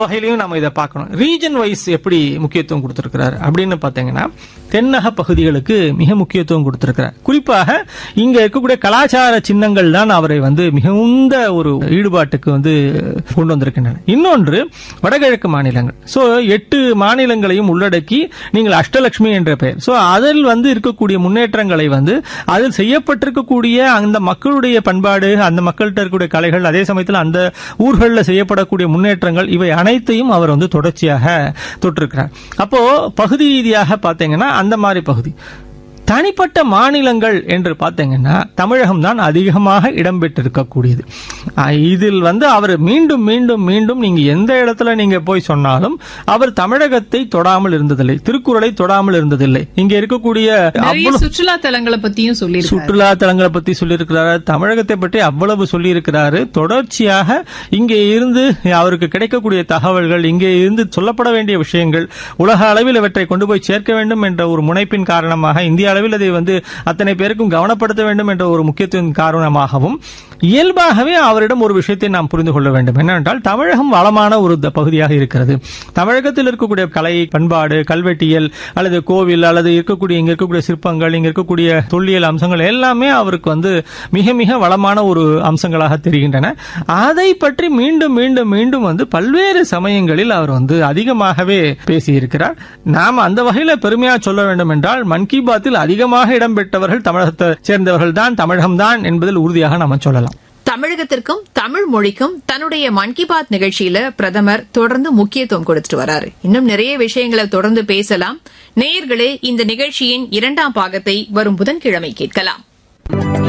வகையிலையும் நம்ம இதை பார்க்கணும் ரீஜன் வைஸ் எப்படி முக்கியத்துவம் கொடுத்திருக்கிறார் அப்படின்னு பாத்தீங்கன்னா தென்னக பகுதிகளுக்கு மிக முக்கியத்துவம் கொடுத்திருக்கிறார் குறிப்பாக இங்க இருக்கக்கூடிய கலாச்சார சின்னங்கள் தான் அவரை வந்து மிகுந்த ஒரு ஈடுபாட்டுக்கு வந்து கொண்டு வந்திருக்கின்றன இன்னொன்று வடகிழக்கு மாநிலங்கள் சோ எட்டு மாநிலங்களையும் உள்ளடக்கி நீங்கள் அஷ்டலட்சுமி என்ற பெயர் சோ அதில் வந்து இருக்கக்கூடிய முன்னேற்றங்களை வந்து அதில் செய்யப்பட்டிருக்கக்கூடிய அந்த மக்களுடைய பண்பாடு அந்த மக்கள்கிட்ட இருக்கக்கூடிய கலைகள் அதே சமயத்தில் அந்த ஊர்களில் செய்யப்படக்கூடிய முன்னேற்றங்கள் இவை அனைத்தையும் அவர் வந்து தொடர்ச்சியாக தொட்டிருக்கிறார் அப்போ பகுதி ரீதியாக பார்த்தீங்கன்னா அந்த மாதிரி பகுதி தனிப்பட்ட மாநிலங்கள் என்று பார்த்தீங்கன்னா தமிழகம் தான் அதிகமாக இடம்பெற்றிருக்கக்கூடியது அஹ் இதில் வந்து அவர் மீண்டும் மீண்டும் மீண்டும் நீங்க எந்த இடத்துல நீங்க போய் சொன்னாலும் அவர் தமிழகத்தை தொடாமல் இருந்ததில்லை திருக்குறளை தொடாமல் இருந்ததில்லை இங்க இருக்கக்கூடிய நிறைய அவ்வளவு சுற்றுலா தலங்களை பத்தியும் சொல்லியிருக்காரு சுற்றுலா தலங்களை பத்தி சொல்லியிருக்கிறாரு தமிழகத்தை பற்றி அவ்வளவு சொல்லியிருக்கிறாரு தொடர்ச்சியாக இங்கே இருந்து அவருக்கு கிடைக்கக்கூடிய தகவல்கள் இங்கே இருந்து சொல்லப்பட வேண்டிய விஷயங்கள் உலக அளவில் இவற்றை கொண்டு போய் சேர்க்க வேண்டும் என்ற ஒரு முனைப்பின் காரணமாக இந்திய அளவில் அதை வந்து அத்தனை பேருக்கும் கவனப்படுத்த வேண்டும் என்ற ஒரு முக்கியத்துவம் காரணமாகவும் இயல்பாகவே அவரிடம் ஒரு விஷயத்தை நாம் புரிந்து கொள்ள வேண்டும் என்னவென்றால் தமிழகம் வளமான ஒரு த- பகுதியாக இருக்கிறது தமிழகத்தில் இருக்கக்கூடிய கலை பண்பாடு கல்வெட்டியல் அல்லது கோவில் அல்லது இருக்கக்கூடிய இங்க இருக்கக்கூடிய சிற்பங்கள் இங்க இருக்கக்கூடிய தொல்லியல் அம்சங்கள் எல்லாமே அவருக்கு வந்து மிக மிக வளமான ஒரு அம்சங்களாக தெரிகின்றன அதை பற்றி மீண்டும் மீண்டும் மீண்டும் வந்து பல்வேறு சமயங்களில் அவர் வந்து அதிகமாகவே பேசியிருக்கிறார் நாம் அந்த வகையில பெருமையா சொல்ல வேண்டும் என்றால் மன் கி பாத்தில் அதிகமாக இடம்பெற்றவர்கள் தமிழகத்தை சேர்ந்தவர்கள் தான் தமிழகம் தான் என்பதில் உறுதியாக நாம சொல்லலாம் தமிழகத்திற்கும் தமிழ் மொழிக்கும் தன்னுடைய மன் கி பாத் நிகழ்ச்சியில பிரதமர் தொடர்ந்து முக்கியத்துவம் கொடுத்துட்டு வராரு இன்னும் நிறைய விஷயங்களை தொடர்ந்து பேசலாம் நேயர்களே இந்த நிகழ்ச்சியின் இரண்டாம் பாகத்தை வரும் புதன்கிழமை கேட்கலாம்